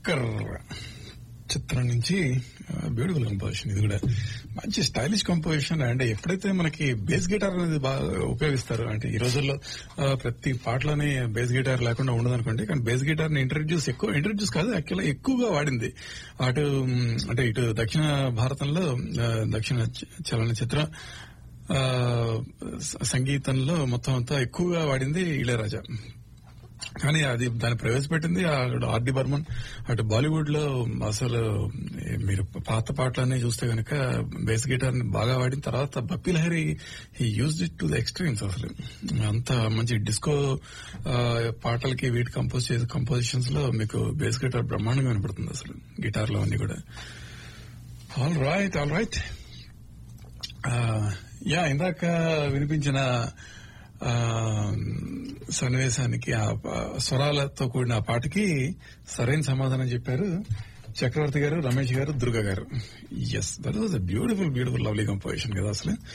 చక్కర్ చిత్రం నుంచి beautiful composition ఇది కూడా మంచి స్టైలిష్ కంపోజిషన్ అండ్ ఎప్పుడైతే మనకి బేస్ గిటార్ అనేది బాగా ఉపయోగిస్తారు అంటే ఈ రోజుల్లో ఆ, ప్రతి పాటలోనే బేస్ గిటార్ లేకుండా ఉండదు అనుకోండి కానీ బేస్ గిటార్ ని ఇంట్రడ్యూస్ ఎక్కువ ఇంట్రడ్యూస్ కాదు యాక్చువల్గా ఎక్కువగా వాడింది అటు మ్, అంటే ఇటు దక్షిణ భారతంలో ఆ, దక్షిణ చ- చలనచిత్ర ఆ, స- సంగీతంలో మొత్తం అంతా ఎక్కువగా వాడింది ఇళయరాజా కానీ అది దాన్ని ప్రవేశపెట్టింది ఆర్డి బర్మన్ అటు బాలీవుడ్ లో అసలు ఏ, మీరు పాత పాటలన్నీ చూస్తే గనక బేస్ గిటార్ ని బాగా వాడిన తర్వాత Bappi Lahiri he use it to the extremes అసలు అంత మంచి డిస్కో ఆ, పాటలకి వీటి కంపోజ్ చేసే కంపోజిషన్స్ లో మీకు బేస్ గిటార్ బ్రహ్మాండంగా వినపడుతుంది అసలు గిటార్ లో అన్ని కూడా all right all right yeah ఇందాక వినిపించిన ఆ, సన్నివేశానికి ఆ ప- స్వరాలతో కూడిన ఆ పాటకి సరైన సమాధానం చెప్పారు చక్రవర్తి గారు Ramesh garu Durga garu yes that was a beautiful beautiful lovely composition కదా అసలు